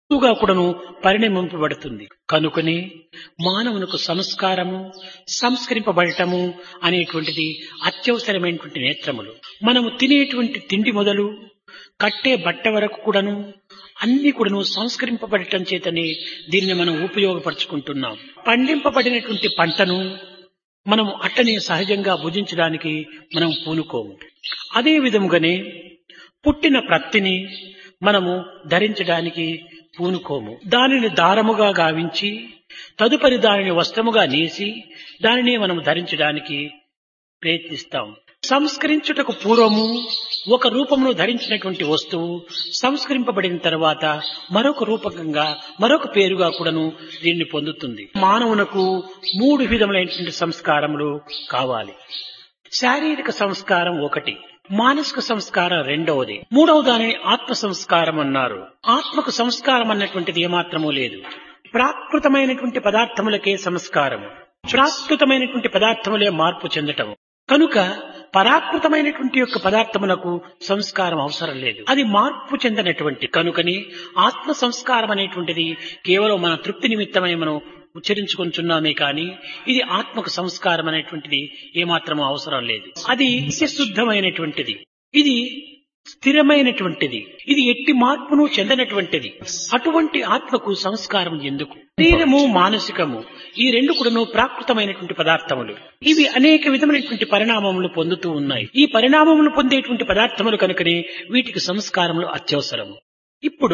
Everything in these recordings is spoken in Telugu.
వస్తువుగా కూడాను పరిణమింపబడుతుంది కనుకనే మానవునకు సంస్కారము సంస్కరింపబడటము అనేటువంటిది అత్యవసరమైనటువంటి నేత్రములు మనము తినేటువంటి తిండి మొదలు కట్టే బట్ట వరకు కూడాను అన్ని కూడాను సంస్కరింపబడటం చేతనే దీన్ని మనం ఉపయోగపరుచుకుంటున్నాం పండింపబడినటువంటి పంటను మనం అట్టనే సహజంగా భుజించడానికి మనం పూనుకోము అదే విధముగానే పుట్టిన ప్రత్తిని మనము ధరించడానికి పూనుకోము దానిని దారముగా గావించి తదుపరి దానిని వస్త్రముగా నేసి దానిని మనం ధరించడానికి ప్రయత్నిస్తాం సంస్కరించుటకు పూర్వము ఒక రూపమును ధరించినటువంటి వస్తువు సంస్కరింపబడిన తర్వాత మరొక రూపకంగా మరొక పేరుగా కూడాను దీన్ని పొందుతుంది మానవునకు మూడు విధములైనటువంటి సంస్కారములు కావాలి శారీరక సంస్కారం ఒకటి మానసిక సంస్కారం రెండవది మూడవ దానిని ఆత్మ సంస్కారం అన్నారు ఆత్మకు సంస్కారం అన్నటువంటిది ఏమాత్రమూ లేదు ప్రాకృతమైనటువంటి పదార్థములకే సంస్కారము ప్రాకృతమైనటువంటి పదార్థములే మార్పు చెందటము కనుక పరాకృతమైనటువంటి యొక్క పదార్థములకు సంస్కారం అవసరం లేదు అది మార్పు చెందినటువంటి కనుకని ఆత్మ సంస్కారం అనేటువంటిది కేవలం మన తృప్తి నిమిత్తమై మనం ఉచ్చరించుకుంటున్నామే కానీ ఇది ఆత్మకు సంస్కారం అనేటువంటిది ఏమాత్రము అవసరం లేదు అది శుద్ధమైనటువంటిది ఇది స్థిరమైనటువంటిది ఇది ఎట్టి మార్పును చెందనటువంటిది అటువంటి ఆత్మకు సంస్కారం ఎందుకు శరీరము మానసికము ఈ రెండు కూడాను ప్రాకృతమైనటువంటి పదార్థములు ఇవి అనేక విధమైనటువంటి పరిణామములు పొందుతూ ఉన్నాయి ఈ పరిణామములు పొందేటువంటి పదార్థములు కనుకనే వీటికి సంస్కారములు అత్యవసరము ఇప్పుడు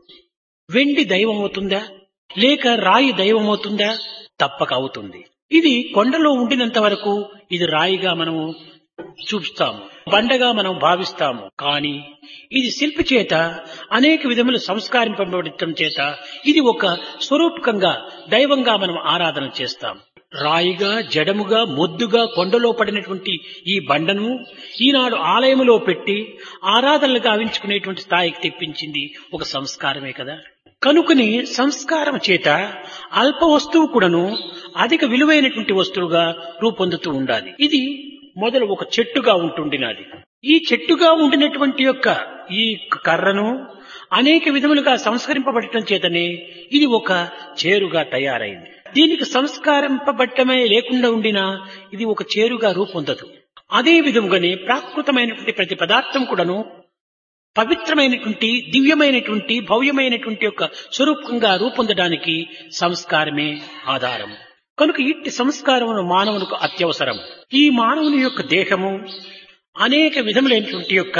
వెండి దైవం అవుతుందా లేక రాయి దైవం అవుతుందా తప్పక అవుతుంది ఇది కొండలో ఉండినంత వరకు ఇది రాయిగా మనము చూస్తాము బండగా మనం భావిస్తాము కానీ ఇది శిల్పి చేత అనేక విధములు సంస్కరింపబడటం చేత ఇది ఒక స్వరూపకంగా దైవంగా మనం ఆరాధన చేస్తాం రాయిగా జడముగా మొద్దుగా కొండలో పడినటువంటి ఈ బండను ఈనాడు ఆలయములో పెట్టి ఆరాధనలు గావించుకునేటువంటి స్థాయికి తెప్పించింది ఒక సంస్కారమే కదా కనుకని సంస్కారం చేత అల్ప వస్తువు కూడాను అధిక విలువైనటువంటి వస్తువుగా రూపొందుతూ ఉండాలి ఇది మొదలు ఒక చెట్టుగా ఉంటుండినది ఈ చెట్టుగా ఉండినటువంటి యొక్క ఈ కర్రను అనేక విధములుగా సంస్కరింపబడటం చేతనే ఇది ఒక చేరుగా తయారైంది దీనికి సంస్కరింపబట్టమే లేకుండా ఉండినా ఇది ఒక చేరుగా రూపొందదు అదే విధముగానే ప్రాకృతమైనటువంటి ప్రతి పదార్థం కూడాను పవిత్రమైనటువంటి దివ్యమైనటువంటి భవ్యమైనటువంటి యొక్క స్వరూపంగా రూపొందడానికి సంస్కారమే ఆధారం కనుక ఇట్టి సంస్కారమును మానవునికి అత్యవసరం ఈ మానవుని యొక్క దేహము అనేక విధములైనటువంటి యొక్క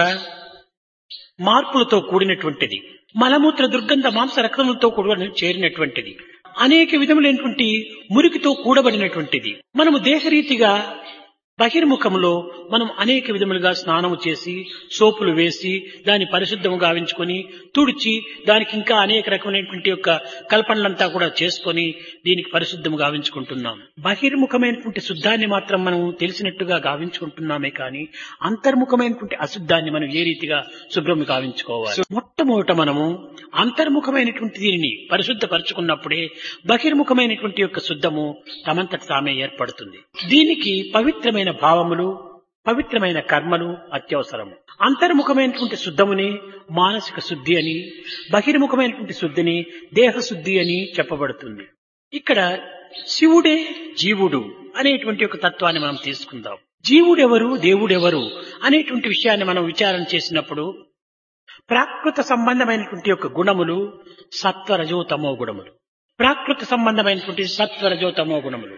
మార్పులతో కూడినటువంటిది మలమూత్ర దుర్గంధ మాంస రక్తములతో కూడా చేరినటువంటిది అనేక విధములైనటువంటి మురికితో కూడబడినటువంటిది మనము దేశరీతిగా బహిర్ముఖంలో మనం అనేక విధములుగా స్నానము చేసి సోపులు వేసి దాన్ని పరిశుద్ధము గావించుకొని తుడిచి దానికి ఇంకా అనేక రకమైనటువంటి యొక్క కల్పనలంతా కూడా చేసుకొని దీనికి పరిశుద్ధము గావించుకుంటున్నాం బహిర్ముఖమైనటువంటి శుద్ధాన్ని మాత్రం మనం తెలిసినట్టుగా గావించుకుంటున్నామే కానీ అంతర్ముఖమైనటువంటి అశుద్ధాన్ని మనం ఏ రీతిగా శుభ్రం గావించుకోవాలి మొట్టమొదట మనము అంతర్ముఖమైనటువంటి దీనిని పరిశుద్ధపరచుకున్నప్పుడే బహిర్ముఖమైనటువంటి యొక్క శుద్ధము తమంతట తామే ఏర్పడుతుంది దీనికి పవిత్రమైన భావములు పవిత్రమైన కర్మలు అత్యవసరము అంతర్ముఖమైనటువంటి శుద్ధముని మానసిక శుద్ధి అని బహిర్ముఖమైనటువంటి శుద్ధిని దేహ శుద్ధి అని చెప్పబడుతుంది ఇక్కడ శివుడే జీవుడు అనేటువంటి ఒక తత్వాన్ని మనం తీసుకుందాం జీవుడెవరు దేవుడెవరు అనేటువంటి విషయాన్ని మనం విచారణ చేసినప్పుడు ప్రాకృత సంబంధమైనటువంటి యొక్క గుణములు సత్వరజోతమో గుణములు ప్రాకృత సంబంధమైనటువంటి సత్వరజోతమో గుణములు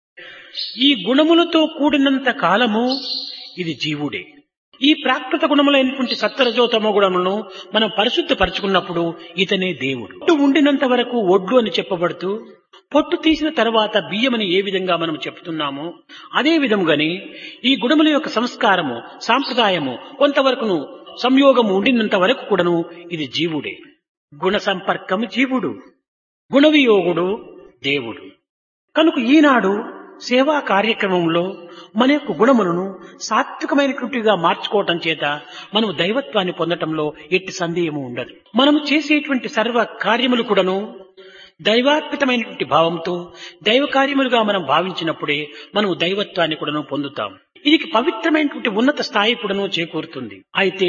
ఈ గుణములతో కూడినంత కాలము ఇది జీవుడే ఈ ప్రాకృత గుణములైనటువంటి సత్వరజోతమ గుణములను మనం పరిశుద్ధపరచుకున్నప్పుడు ఇతనే దేవుడు పొట్టు ఉండినంత వరకు ఒడ్డు అని చెప్పబడుతూ పొట్టు తీసిన తర్వాత బియ్యమని ఏ విధంగా మనం చెప్తున్నామో అదే విధంగానే ఈ గుణముల యొక్క సంస్కారము సాంప్రదాయము కొంతవరకును సంయోగము ఉండినంత వరకు కూడాను ఇది జీవుడే గుణ సంపర్కము జీవుడు గుణవియోగుడు దేవుడు కనుక ఈనాడు సేవా కార్యక్రమంలో మన యొక్క గుణములను సాత్వికమైనటువంటిగా మార్చుకోవటం చేత మనం దైవత్వాన్ని పొందటంలో ఎట్టి సందేహము ఉండదు మనం చేసేటువంటి సర్వ కార్యములు కూడాను దైవాత్మితమైనటువంటి భావంతో దైవ కార్యములుగా మనం భావించినప్పుడే మనం దైవత్వాన్ని కూడాను పొందుతాం ఇది పవిత్రమైనటువంటి ఉన్నత స్థాయి కూడాను చేకూరుతుంది అయితే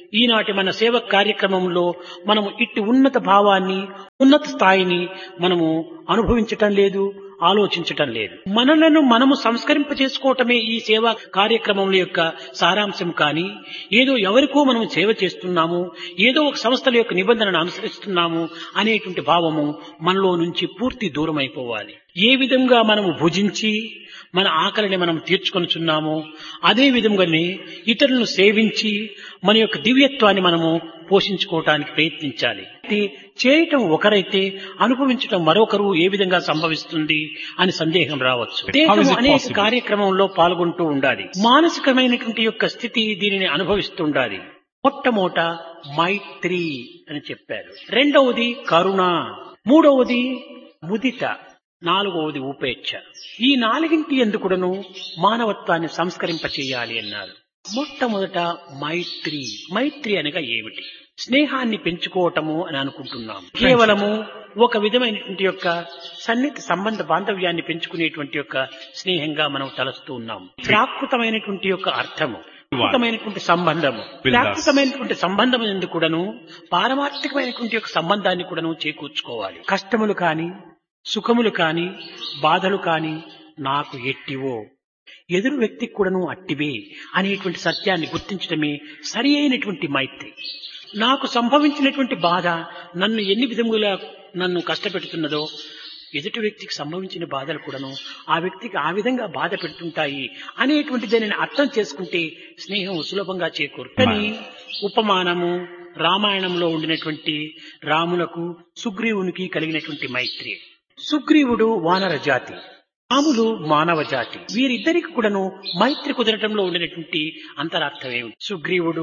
ఈనాటి మన సేవ కార్యక్రమంలో మనము ఇట్టి ఉన్నత భావాన్ని ఉన్నత స్థాయిని మనము అనుభవించటం లేదు ఆలోచించటం లేదు మనలను మనము సంస్కరింప చేసుకోవటమే ఈ సేవా కార్యక్రమం యొక్క సారాంశం కానీ ఏదో ఎవరికో మనం సేవ చేస్తున్నాము ఏదో ఒక సంస్థల యొక్క నిబంధనను అనుసరిస్తున్నాము అనేటువంటి భావము మనలో నుంచి పూర్తి దూరం అయిపోవాలి ఏ విధంగా మనము భుజించి మన ఆకలిని మనం తీర్చుకొనుచున్నామో అదే విధంగానే ఇతరులను సేవించి మన యొక్క దివ్యత్వాన్ని మనము పోషించుకోవటానికి ప్రయత్నించాలి ఇది చేయటం ఒకరైతే అనుభవించటం మరొకరు ఏ విధంగా సంభవిస్తుంది అని సందేహం రావచ్చు How is దేశం it అనేక possible? కార్యక్రమంలో పాల్గొంటూ ఉండాలి మానసికమైనటువంటి యొక్క స్థితి దీనిని అనుభవిస్తుండాలి మొట్టమొదట మైత్రి అని చెప్పారు రెండవది కరుణ మూడవది ముదిత నాలుగవది ఉపేక్ష ఈ నాలుగింటి ఎందుకుడను మానవత్వాన్ని సంస్కరింప చేయాలి అన్నారు మొట్టమొదట మైత్రి మైత్రి అనగా ఏమిటి స్నేహాన్ని పెంచుకోవటము అని అనుకుంటున్నాం కేవలము ఒక విధమైనటువంటి యొక్క సన్నిహిత సంబంధ బాంధవ్యాన్ని పెంచుకునేటువంటి యొక్క స్నేహంగా మనం తలస్తూ ఉన్నాం ప్రాకృతమైనటువంటి యొక్క అర్థము ప్రాకృతమైనటువంటి సంబంధము ప్రాకృతమైనటువంటి సంబంధం ఎందుకు కూడాను పారమార్థికమైనటువంటి యొక్క సంబంధాన్ని కూడాను చేకూర్చుకోవాలి కష్టములు కాని సుఖములు కాని బాధలు కాని నాకు ఎట్టివో ఎదురు వ్యక్తికి కూడాను అట్టివే అనేటువంటి సత్యాన్ని గుర్తించడమే సరి అయినటువంటి మైత్రి నాకు సంభవించినటువంటి బాధ నన్ను ఎన్ని విధములుగా నన్ను కష్టపెడుతున్నదో ఎదుటి వ్యక్తికి సంభవించిన బాధలు కూడాను ఆ వ్యక్తికి ఆ విధంగా బాధ పెడుతుంటాయి అనేటువంటి దానిని అర్థం చేసుకుంటే స్నేహం సులభంగా చేకూరు కానీ ఉపమానము రామాయణంలో ఉండినటువంటి రాములకు సుగ్రీవునికి కలిగినటువంటి మైత్రి సుగ్రీవుడు వానర జాతి రాములు మానవ జాతి వీరిద్దరికి కూడాను మైత్రి కుదరటంలో ఉండినటువంటి అంతరార్థం ఏమిటి సుగ్రీవుడు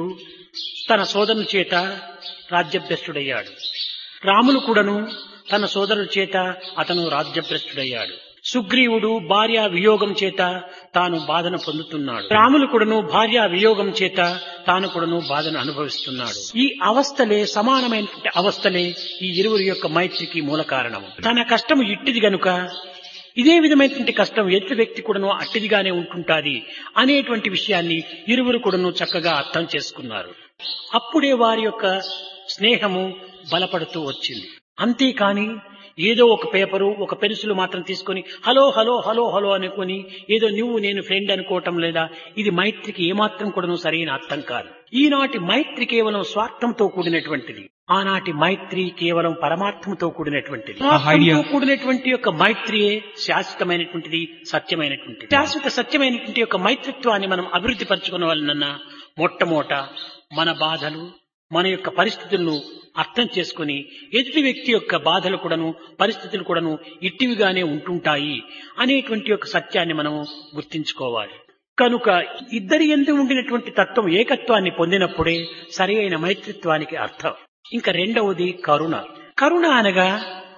తన సోదరుని చేత రాజ్యభ్రష్టుడయ్యాడు రాములు కూడాను తన సోదరుల చేత అతను రాజ్యభ్రష్టుడయ్యాడు సుగ్రీవుడు భార్య వియోగం చేత తాను బాధను పొందుతున్నాడు రాములు కూడాను భార్య వియోగం చేత తాను కూడాను బాధను అనుభవిస్తున్నాడు ఈ అవస్థలే సమానమైనటువంటి అవస్థలే ఈ ఇరువురి యొక్క మైత్రికి మూల కారణము తన కష్టము ఇట్టిది గనుక ఇదే విధమైనటువంటి కష్టం ఎదుటి వ్యక్తి కూడాను అట్టిదిగానే ఉంటుంటాది అనేటువంటి విషయాన్ని ఇరువురు కూడాను చక్కగా అర్థం చేసుకున్నారు అప్పుడే వారి యొక్క స్నేహము బలపడుతూ వచ్చింది అంతేకాని ఏదో ఒక పేపరు ఒక పెన్సిల్ మాత్రం తీసుకొని హలో హలో హలో హలో అనుకొని ఏదో నువ్వు నేను ఫ్రెండ్ అనుకోవటం లేదా ఇది మైత్రికి ఏమాత్రం కూడాను సరైన అర్థం కాదు ఈనాటి మైత్రి కేవలం స్వార్థంతో కూడినటువంటిది ఆనాటి మైత్రి కేవలం పరమార్థంతో కూడినటువంటిది పరమార్థంతో కూడినటువంటి యొక్క మైత్రియే శాశ్వతమైనటువంటిది సత్యమైనటువంటిది శాశ్వత సత్యమైనటువంటి యొక్క మైత్రిత్వాన్ని మనం అభివృద్ధి పరచుకున్న వలన మొట్టమొదట మన బాధలు మన యొక్క పరిస్థితులను అర్థం చేసుకుని ఎదుటి వ్యక్తి యొక్క బాధలు కూడాను పరిస్థితులు కూడాను ఇట్టివిగానే ఉంటుంటాయి అనేటువంటి యొక్క సత్యాన్ని మనము గుర్తించుకోవాలి కనుక ఇద్దరి ఎందు ఉండినటువంటి తత్వం ఏకత్వాన్ని పొందినప్పుడే సరి అయిన మైత్రిత్వానికి అర్థం ఇంకా రెండవది కరుణ కరుణ అనగా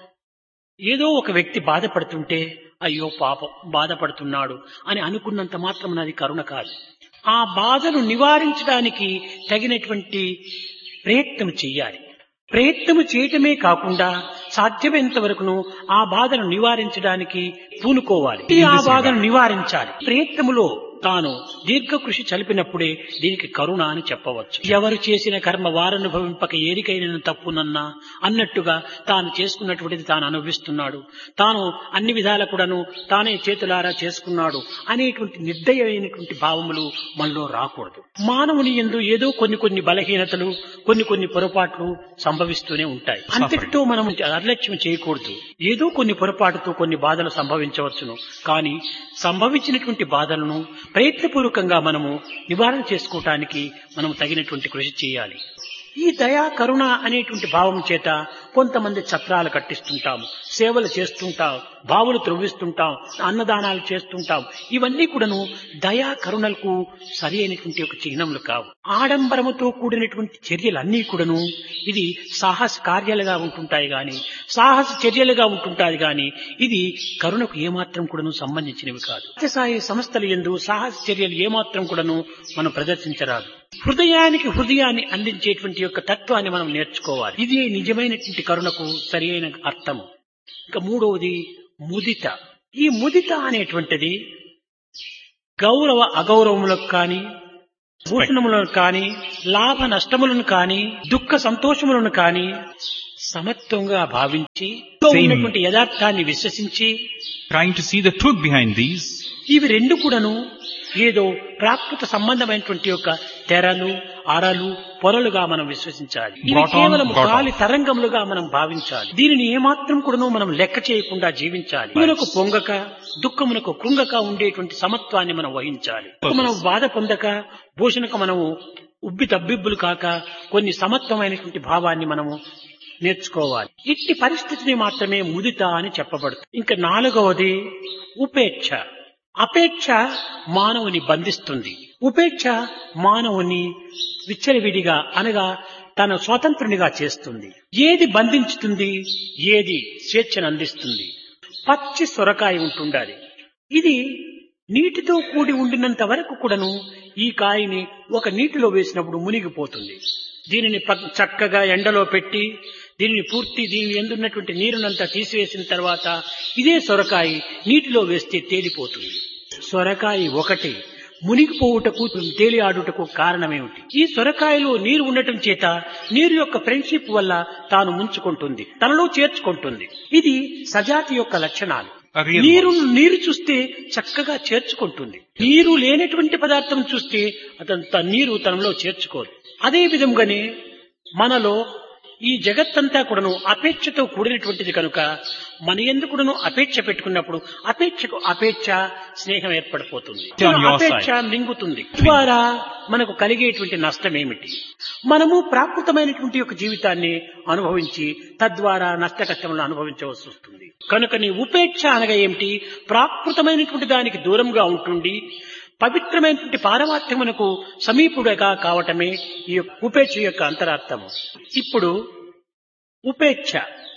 ఏదో ఒక వ్యక్తి బాధపడుతుంటే అయ్యో పాపం బాధపడుతున్నాడు అని అనుకున్నంత మాత్రం అది కరుణ కాదు ఆ బాధను నివారించడానికి తగినటువంటి ప్రయత్నం చెయ్యాలి ప్రయత్నము చేయటమే కాకుండా సాధ్యమైనంత వరకును ఆ బాధను నివారించడానికి పూనుకోవాలి ఆ బాధను నివారించాలి ప్రయత్నములో తాను దీర్ఘ కృషి చలిపినప్పుడే దీనికి కరుణ అని చెప్పవచ్చు ఎవరు చేసిన కర్మ వారనుభవింపక ఏరికైన తప్పునన్నా అన్నట్టుగా తాను చేసుకున్నటువంటిది తాను అనుభవిస్తున్నాడు తాను అన్ని విధాల కూడాను తానే చేతులారా చేసుకున్నాడు అనేటువంటి నిర్దయమైనటువంటి భావములు మనలో రాకూడదు మానవుని ఎందు ఏదో కొన్ని కొన్ని బలహీనతలు కొన్ని కొన్ని పొరపాట్లు సంభవిస్తూనే ఉంటాయి అంతటితో మనం నిర్లక్ష్యం చేయకూడదు ఏదో కొన్ని పొరపాటుతో కొన్ని బాధలు సంభవించవచ్చును కానీ సంభవించినటువంటి బాధలను ప్రయత్నపూర్వకంగా మనము నివారణ చేసుకోవటానికి మనం తగినటువంటి కృషి చేయాలి ఈ దయా కరుణ అనేటువంటి భావం చేత కొంతమంది ఛత్రాలు కట్టిస్తుంటాం సేవలు చేస్తుంటాం బావులు త్రవ్విస్తుంటాం అన్నదానాలు చేస్తుంటాం ఇవన్నీ కూడాను దయా కరుణలకు సరి అయినటువంటి ఒక చిహ్నములు కావు ఆడంబరముతో కూడినటువంటి చర్యలన్నీ కూడాను ఇది సాహస కార్యాలుగా ఉంటుంటాయి గాని సాహస చర్యలుగా ఉంటుంటాయి గాని ఇది కరుణకు ఏమాత్రం కూడాను సంబంధించినవి కాదు సత్యసాయి సంస్థల ఎందు సాహస చర్యలు ఏమాత్రం కూడాను మనం ప్రదర్శించరాదు హృదయానికి హృదయాన్ని అందించేటువంటి యొక్క తత్వాన్ని మనం నేర్చుకోవాలి ఇది నిజమైనటువంటి కరుణకు సరి అయిన అర్థము ఇంకా మూడవది ముదిత ఈ ముదిత అనేటువంటిది గౌరవ అగౌరవములకు కానీ భూషణములను కాని లాభ నష్టములను కాని దుఃఖ సంతోషములను కాని సమత్వంగా భావించి Same. ఉన్నటువంటి యథార్థాన్ని విశ్వసించి Trying to see the truth behind these. ఇవి రెండు కూడాను ఏదో ప్రాకృత సంబంధమైనటువంటి యొక్క తెరలు అరలు పొరలుగా మనం విశ్వసించాలి ఇవి Brought on, కేవలం brought on. గాలి తరంగములుగా మనం భావించాలి దీనిని ఏమాత్రం కూడాను మనం లెక్క చేయకుండా జీవించాలి మనకు పొంగక దుఃఖమునకు కృంగక ఉండేటువంటి సమత్వాన్ని మనం వహించాలి మనం బాధ పొందక భూషణకు మనము ఉబ్బి తబ్బిబ్బులు కాక కొన్ని సమత్వమైనటువంటి భావాన్ని మనము నేర్చుకోవాలి ఇట్టి పరిస్థితిని మాత్రమే ముదిత అని చెప్పబడుతుంది ఇంకా నాలుగవది ఉపేక్ష అపేక్ష మానవుని బంధిస్తుంది ఉపేక్ష మానవుని విచ్చలవిడిగా అనగా తన స్వతంత్రునిగా చేస్తుంది ఏది బంధించుతుంది ఏది స్వేచ్ఛను అందిస్తుంది పచ్చి సొరకాయ ఉంటుండాలి ఇది నీటితో కూడి ఉండినంత వరకు కూడాను ఈ కాయని ఒక నీటిలో వేసినప్పుడు మునిగిపోతుంది దీనిని ప- చక్కగా ఎండలో పెట్టి దీనిని పూర్తి దీని ఎందున్నటువంటి నీరునంతా తీసివేసిన తర్వాత ఇదే సొరకాయ నీటిలో వేస్తే తేలిపోతుంది సొరకాయ ఒకటి మునిగిపోవుటకు తేలి ఆడుటకు కారణమేమిటి ఈ సొరకాయలో నీరు ఉండటం చేత నీరు యొక్క ఫ్రెండ్షిప్ వల్ల తాను ముంచుకుంటుంది తనలో చేర్చుకుంటుంది ఇది సజాతి యొక్క లక్షణాలు A real నీరు నీరు చూస్తే చక్కగా చేర్చుకుంటుంది నీరు లేనటువంటి పదార్థం చూస్తే అతను త- నీరు తనలో చేర్చుకోదు అదే విధంగానే మనలో ఈ జగత్తంతా కూడాను అపేక్షతో కూడినటువంటిది కనుక మన ఎందుకును అపేక్ష పెట్టుకున్నప్పుడు అపేక్షకు అపేక్ష స్నేహం ఏర్పడిపోతుంది On your అపేక్ష మింగుతుంది ద్వారా మనకు కలిగేటువంటి నష్టం ఏమిటి మనము ప్రాకృతమైనటువంటి యొక్క జీవితాన్ని అనుభవించి తద్వారా నష్ట కష్టములను అనుభవించవలసి వస్తుంది కనుక నీ ఉపేక్ష అనగా ఏమిటి ప్రాకృతమైనటువంటి దానికి దూరంగా ఉంటుండి పవిత్రమైనటువంటి పారమార్థ్యమునకు సమీపుడుగా కావటమే ఈ యొక్క ఉపేక్ష యొక్క అంతరార్థము ఇప్పుడు ఉపేక్ష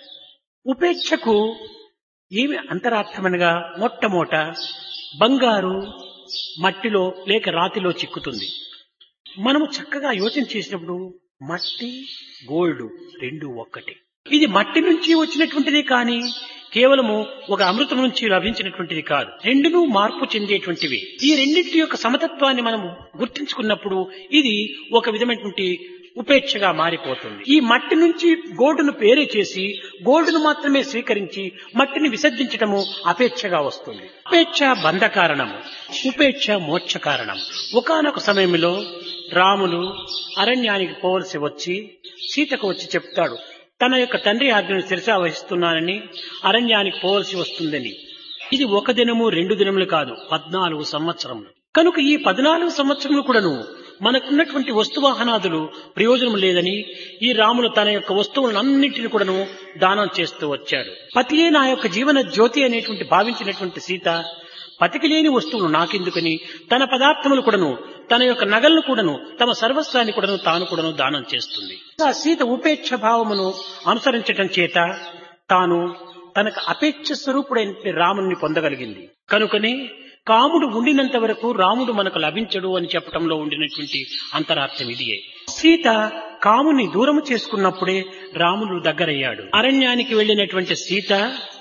ఉపేక్షకు ఏమి అంతరార్థమనగా మొట్టమొదట బంగారు మట్టిలో లేక రాతిలో చిక్కుతుంది మనము చక్కగా యోచన చేసినప్పుడు మట్టి గోల్డ్ రెండు ఒక్కటే ఇది మట్టి నుంచి వచ్చినటువంటిది కానీ కేవలము ఒక అమృతం నుంచి లభించినటువంటిది కాదు రెండును మార్పు చెందేటువంటివి ఈ రెండింటి యొక్క సమతత్వాన్ని మనం గుర్తించుకున్నప్పుడు ఇది ఒక విధమైనటువంటి ఉపేక్షగా మారిపోతుంది ఈ మట్టి నుంచి గోల్డ్ను పేరే చేసి గోల్డ్ను మాత్రమే స్వీకరించి మట్టిని విసర్జించటము అపేక్షగా వస్తుంది అపేక్ష బంధ కారణము ఉపేక్ష మోక్ష కారణం ఒకనొక సమయంలో రాములు అరణ్యానికి పోవలసి వచ్చి సీతకు వచ్చి చెప్తాడు తన యొక్క తండ్రి ఆజ్ఞను శిరసా వహిస్తున్నానని అరణ్యానికి పోవలసి వస్తుందని ఇది ఒక దినము రెండు దినములు కాదు పద్నాలుగు సంవత్సరములు కనుక ఈ పద్నాలుగు సంవత్సరములు కూడాను మనకున్నటువంటి వస్తువాహనాదులు ప్రయోజనం లేదని ఈ రాములు తన యొక్క వస్తువులన్నింటిని కూడాను దానం చేస్తూ వచ్చాడు పతియే నా యొక్క జీవన జ్యోతి అనేటువంటి భావించినటువంటి సీత పతికి లేని వస్తువులు నాకెందుకని తన పదార్థములు కూడాను తన యొక్క నగలను కూడాను తమ సర్వస్వాన్ని కూడాను తాను కూడాను దానం చేస్తుంది ఆ సీత ఉపేక్ష భావమును అనుసరించటం చేత తాను తనకు అపేక్ష స్వరూపుడైన రాముని పొందగలిగింది కనుకనే కాముడు ఉండినంత వరకు రాముడు మనకు లభించడు అని చెప్పటంలో ఉండినటువంటి అంతరార్థం ఇదియే సీత కాముని దూరము చేసుకున్నప్పుడే రాముడు దగ్గరయ్యాడు అరణ్యానికి వెళ్ళినటువంటి సీత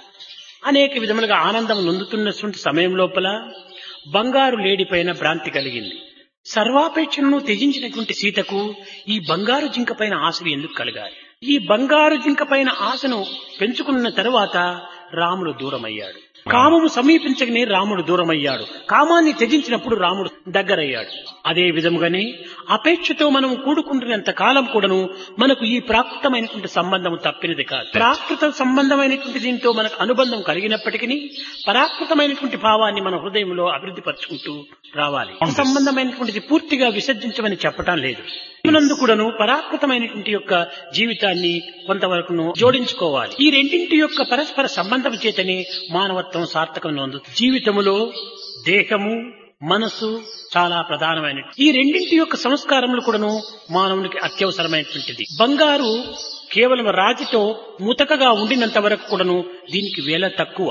అనేక విధములుగా ఆనందం నొందుతున్నటువంటి సమయం లోపల బంగారు లేడిపైన భ్రాంతి కలిగింది సర్వాపేక్షను త్యజించినటువంటి సీతకు ఈ బంగారు జింక పైన ఆశలు ఎందుకు కలగాలి ఈ బంగారు జింక పైన ఆశను పెంచుకున్న తరువాత రాముడు దూరమయ్యాడు కామము సమీపించగానే రాముడు దూరమయ్యాడు కామాన్ని త్యజించినప్పుడు రాముడు దగ్గరయ్యాడు అదే విధముగానే అపేక్షతో మనం కూడుకుంటున్నంత కాలం కూడాను మనకు ఈ ప్రాకృతమైనటువంటి సంబంధం తప్పినది కాదు ప్రాకృత సంబంధమైనటువంటి దీంతో మనకు అనుబంధం కలిగినప్పటికీ పరాకృతమైనటువంటి భావాన్ని మన హృదయంలో అభివృద్ధి పరుచుకుంటూ రావాలి సంబంధమైనటువంటిది పూర్తిగా విసర్జించమని చెప్పటం లేదు నందు కూడాను పరాకృతమైనటువంటి యొక్క జీవితాన్ని కొంతవరకు జోడించుకోవాలి ఈ రెండింటి యొక్క పరస్పర సంబంధం చేతనే మానవత్వం సార్థకం నొందుతుంది జీవితములో దేహము మనసు చాలా ప్రధానమైన ఈ రెండింటి యొక్క సంస్కారములు కూడాను మానవునికి అత్యవసరమైనటువంటిది బంగారు కేవలం రాతితో ముతకగా ఉండినంత వరకు కూడాను దీనికి వేల తక్కువ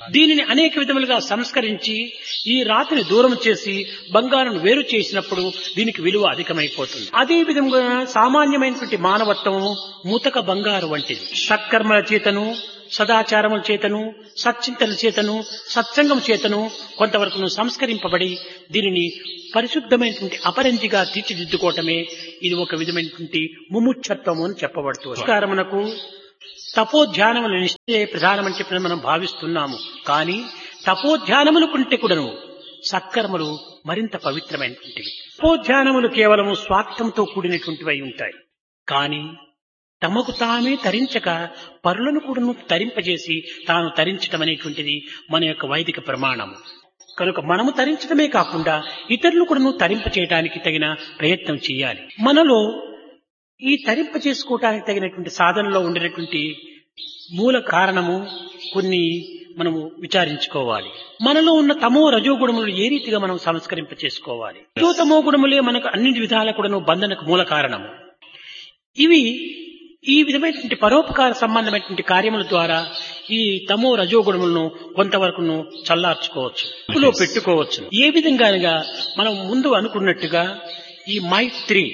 దీనిని అనేక విధములుగా సంస్కరించి ఈ రాతిని దూరం చేసి బంగారం వేరు చేసినప్పుడు దీనికి విలువ అధికమైపోతుంది అదే విధంగా సామాన్యమైనటువంటి మానవత్వము ముతక బంగారు వంటిది సత్కర్మల చేతను సదాచారముల చేతను సచ్చింతల చేతను సత్సంగం చేతను కొంతవరకు సంస్కరింపబడి దీనిని పరిశుద్ధమైనటువంటి అపరంజిగా తీర్చిదిద్దుకోవటమే ఇది ఒక విధమైనటువంటి ముముక్షత్వము అని చెప్పబడుతుంది సంస్కారమునకు తపోధ్యానములు నిశ్చయ ప్రధానమని చెప్పిన మనం భావిస్తున్నాము కానీ తపోధ్యానములు కంటే కూడాను సత్కర్మలు మరింత పవిత్రమైనటువంటివి తపోధ్యానములు కేవలము స్వార్థంతో కూడినటువంటివి ఉంటాయి కానీ తమకు తామే తరించక పరులను కూడాను తరింపజేసి తాను తరించటం అనేటువంటిది మన యొక్క వైదిక ప్రమాణము కనుక మనము తరించడమే కాకుండా ఇతరులు కూడాను తరింప చేయడానికి తగిన ప్రయత్నం చేయాలి మనలో ఈ తరింప చేసుకోవటానికి తగినటువంటి సాధనలో ఉండినటువంటి మూల కారణము కొన్ని మనము విచారించుకోవాలి మనలో ఉన్న తమో రజో గుణములు ఏ రీతిగా మనం సంస్కరింప చేసుకోవాలి రజో తమో గుణములే మనకు అన్ని విధాల కూడాను బంధనకు మూల కారణము ఇవి ఈ విధమైనటువంటి పరోపకార సంబంధమైనటువంటి కార్యముల ద్వారా ఈ తమో రజోగుణములను కొంతవరకును చల్లార్చుకోవచ్చు అదుపులో పెట్టుకోవచ్చు ఏ విధంగానగా మనం ముందు అనుకున్నట్టుగా ఈ మైత్రి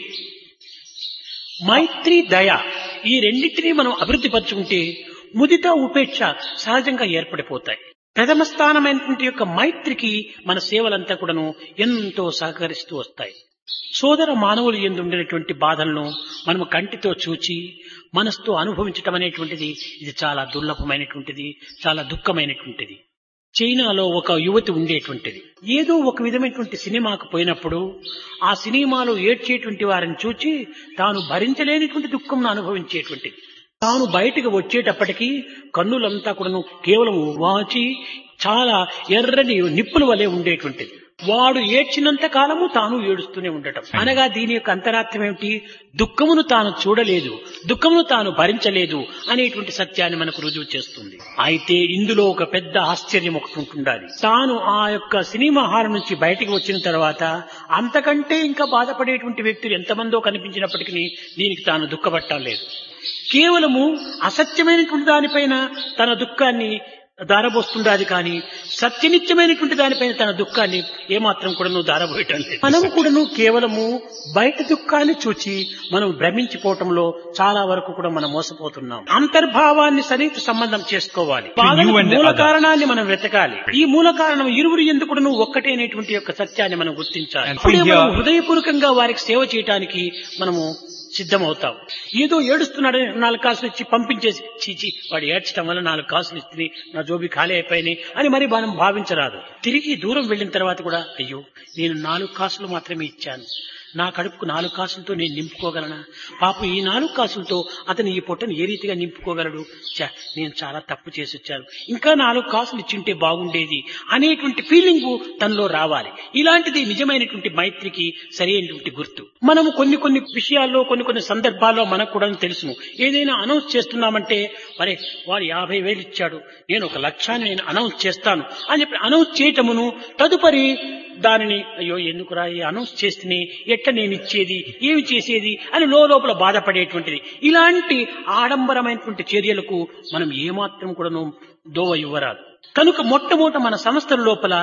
మైత్రి దయ ఈ రెండింటినీ మనం అభివృద్ధి పరుచుకుంటే ముదిత ఉపేక్ష సహజంగా ఏర్పడిపోతాయి ప్రథమ స్థానమైనటువంటి యొక్క మైత్రికి మన సేవలంతా కూడాను ఎంతో సహకరిస్తూ వస్తాయి సోదర మానవులు ఎందుండినటువంటి బాధలను మనము కంటితో చూచి మనసుతో అనుభవించటం అనేటువంటిది ఇది చాలా దుర్లభమైనటువంటిది చాలా దుఃఖమైనటువంటిది చైనాలో ఒక యువతి ఉండేటువంటిది ఏదో ఒక విధమైనటువంటి సినిమాకు పోయినప్పుడు ఆ సినిమాలో ఏడ్చేటువంటి వారిని చూచి తాను భరించలేనిటువంటి దుఃఖంను అనుభవించేటువంటిది తాను బయటకు వచ్చేటప్పటికి కన్నులంతా కూడాను కేవలం వాచి చాలా ఎర్రని నిప్పుల వలె ఉండేటువంటిది వాడు ఏడ్చినంత కాలము తాను ఏడుస్తూనే ఉండటం అనగా దీని యొక్క అంతరార్థం ఏమిటి దుఃఖమును తాను చూడలేదు దుఃఖమును తాను భరించలేదు అనేటువంటి సత్యాన్ని మనకు రుజువు చేస్తుంది అయితే ఇందులో ఒక పెద్ద ఆశ్చర్యం ఒకటి ఉంటుండాలి తాను ఆ యొక్క సినిమా హాల్ నుంచి బయటికి వచ్చిన తర్వాత అంతకంటే ఇంకా బాధపడేటువంటి వ్యక్తులు ఎంతమందో కనిపించినప్పటికీ దీనికి తాను దుఃఖపట్టలేదు కేవలము అసత్యమైనటువంటి దానిపైన తన దుఃఖాన్ని దారబోస్తుండాది కానీ సత్యనిత్యమైనటువంటి దానిపైన తన దుఃఖాన్ని ఏమాత్రం కూడా నువ్వు దారబోయటం లేదు మనము కూడాను కేవలము బయట దుఃఖాన్ని చూచి మనం భ్రమించిపోవటంలో చాలా వరకు కూడా మనం మోసపోతున్నాం అంతర్భావాన్ని సన్నిహిత సంబంధం చేసుకోవాలి బాధలకు and the మూల other. కారణాన్ని మనం వెతకాలి ఈ మూల కారణం ఇరువురు ఎందుకు కూడా నువ్వు ఒక్కటే అనేటువంటి యొక్క సత్యాన్ని మనం గుర్తించాలి And అప్పుడే here- మనం హృదయపూర్వకంగా వారికి సేవ చేయటానికి మనము సిద్ధమవుతాం ఏదో ఏడుస్తున్నాడని నాలుగు కాసులు ఇచ్చి పంపించేసి చీచి వాడు ఏడ్చడం వల్ల నాలుగు కాసులు ఇస్తుంది నా జోబి ఖాళీ అయిపోయినాయి అని మరి మనం భావించరాదు తిరిగి దూరం వెళ్ళిన తర్వాత కూడా అయ్యో నేను నాలుగు కాసులు మాత్రమే ఇచ్చాను నా కడుపుకు నాలుగు కాసులతో నేను నింపుకోగలనా పాపం ఈ నాలుగు కాసులతో అతను ఈ పొట్టను ఏ రీతిగా నింపుకోగలడు ఛ, నేను చాలా తప్పు చేసి వచ్చాను ఇంకా నాలుగు కాసులు ఇచ్చింటే బాగుండేది అనేటువంటి ఫీలింగ్ తనలో రావాలి ఇలాంటిది నిజమైనటువంటి మైత్రికి సరైనటువంటి గుర్తు మనము కొన్ని కొన్ని విషయాల్లో కొన్ని కొన్ని సందర్భాల్లో మనకు కూడా తెలుసును ఏదైనా అనౌన్స్ చేస్తున్నామంటే మరే వాడు యాభై వేలు ఇచ్చాడు నేను ఒక లక్షాన్ని నేను అనౌన్స్ చేస్తాను అని చెప్పి అనౌన్స్ చేయటమును తదుపరి దానిని అయ్యో ఎందుకురా ఈ అనౌన్స్ చేస్తే ఎట్ట నేను ఇచ్చేది ఏమి చేసేది అని లోపల బాధపడేటువంటిది ఇలాంటి ఆడంబరమైనటువంటి చర్యలకు మనం ఏమాత్రం కూడాను దోవ ఇవ్వరాదు కనుక మొట్టమొదట మన సంస్థల లోపల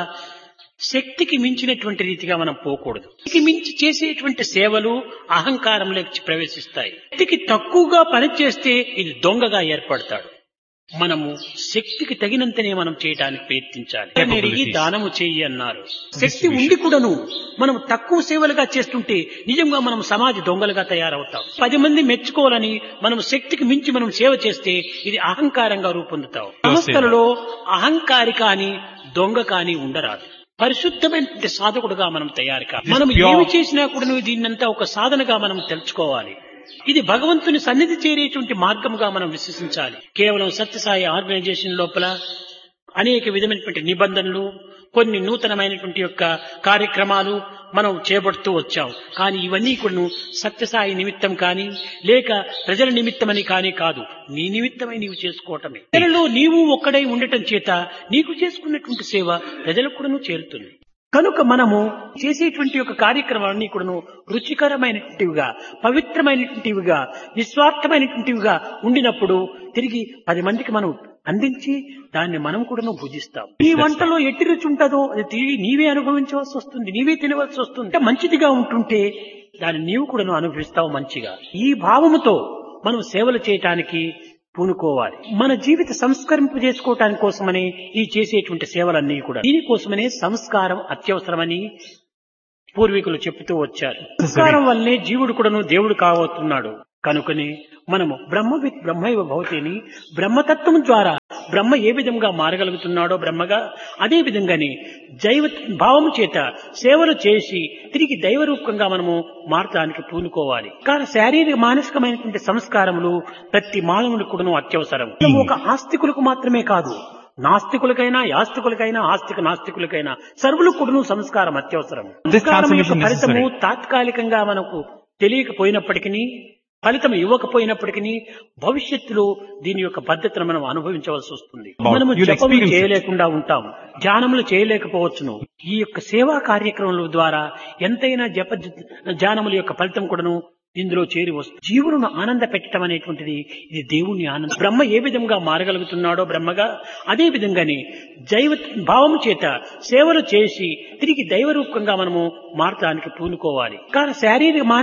శక్తికి మించినటువంటి రీతిగా మనం పోకూడదు శక్తికి మించి చేసేటువంటి సేవలు అహంకారంలోకి ప్రవేశిస్తాయి శక్తికి తక్కువగా పనిచేస్తే ఇది దొంగగా ఏర్పడతాడు మనము శక్తికి తగినంతనే మనం చేయడానికి ప్రయత్నించాలి నెరిగి దానము చెయ్యి అన్నారు శక్తి ఉండి కూడాను మనం తక్కువ సేవలుగా చేస్తుంటే నిజంగా మనం సమాజ దొంగలుగా తయారవుతాం పది మంది మెచ్చుకోవాలని మనం శక్తికి మించి మనం సేవ చేస్తే ఇది అహంకారంగా రూపొందుతాం సంస్థలలో అహంకారి కాని దొంగ కాని ఉండరాదు పరిశుద్ధమైనటువంటి సాధకుడుగా మనం తయారు కావాలి మనం pure. ఏమి చేసినా కూడా దీన్నంతా ఒక సాధనగా మనం తెలుసుకోవాలి ఇది భగవంతుని సన్నిధి చేరేటువంటి మార్గముగా మనం విశ్వసించాలి కేవలం సత్యసాయి ఆర్గనైజేషన్ లోపల అనేక విధమైనటువంటి నిబంధనలు కొన్ని నూతనమైనటువంటి యొక్క కార్యక్రమాలు మనం చేపడుతూ వచ్చాం కానీ ఇవన్నీ కూడా సత్యసాయి నిమిత్తం కానీ లేక ప్రజల నిమిత్తమని కానీ కాదు నీ నిమిత్తమై నీవు చేసుకోవటమే ప్రజలలో నీవు ఒక్కడై ఉండటం చేత నీకు చేసుకున్నటువంటి సేవ ప్రజలకు కూడాను చేరుతుంది కనుక మనము చేసేటువంటి యొక్క కార్యక్రమాలన్నీ కూడాను రుచికరమైనటువంటివిగా పవిత్రమైనటువంటివిగా నిస్వార్థమైనటువంటివిగా ఉండినప్పుడు తిరిగి పది మందికి మనం అందించి దాన్ని మనం కూడా భుజిస్తాం ఈ వంటలో ఎట్టి రుచి ఉంటుందో అది తిరిగి నీవే అనుభవించవలసి వస్తుంది నీవే తినవలసి వస్తుంది అంటే మంచిదిగా ఉంటుంటే దాన్ని నీవు కూడా అనుభవిస్తావు మంచిగా ఈ భావముతో మనం సేవలు చేయటానికి పూనుకోవాలి మన జీవిత సంస్కరింపు చేసుకోవటానికి కోసమని ఈ చేసేటువంటి సేవలన్నీ కూడా దీనికోసమనే సంస్కారం అత్యవసరమని పూర్వీకులు చెప్తూ వచ్చారు సంస్కారం వల్లే జీవుడు కూడాను దేవుడు కావతున్నాడు కనుకనే మనము బ్రహ్మవిత్ బ్రహ్మైవ భవతిని బ్రహ్మతత్వం ద్వారా బ్రహ్మ ఏ విధంగా మారగలుగుతున్నాడో బ్రహ్మగా అదే విధంగానే జైవ భావం చేత సేవలు చేసి తిరిగి దైవరూపంగా మనము మారటానికి పూనుకోవాలి కానీ శారీరక మానసికమైనటువంటి సంస్కారములు ప్రతి మానవునికి కూడాను అత్యవసరం కేవలం ఒక ఆస్తికులకు మాత్రమే కాదు నాస్తికులకైనా యాస్తికులకైనా ఆస్తిక నాస్తికులకైనా సర్వులకు కూడాను సంస్కారం అత్యవసరం This సంస్కారం యొక్క transformation ఫలితము necessary. తాత్కాలికంగా మనకు తెలియకపోయినప్పటికీ ఫలితం ఇవ్వకపోయినప్పటికీ భవిష్యత్తులో దీని యొక్క పద్ధతిని మనం అనుభవించవలసి వస్తుంది About- మనము you'll జపములు experience it. చేయలేకుండా ఉంటాం ధ్యానములు చేయలేకపోవచ్చును ఈ యొక్క సేవా కార్యక్రమముల ద్వారా ఎంతైనా జప ధ్యానముల యొక్క ఫలితం కూడాను ఇందులో చేరి వస్తుంది జీవులను ఆనంద పెట్టడం అనేటువంటిది ఇది దేవుని ఆనందం బ్రహ్మ ఏ విధంగా మారగలుగుతున్నాడో బ్రహ్మగా అదే విధంగానే జైవ భావం చేత సేవలు చేసి తిరిగి దైవరూపంగా మనము మారటానికి పూనుకోవాలి కానీ శారీరక మానసిక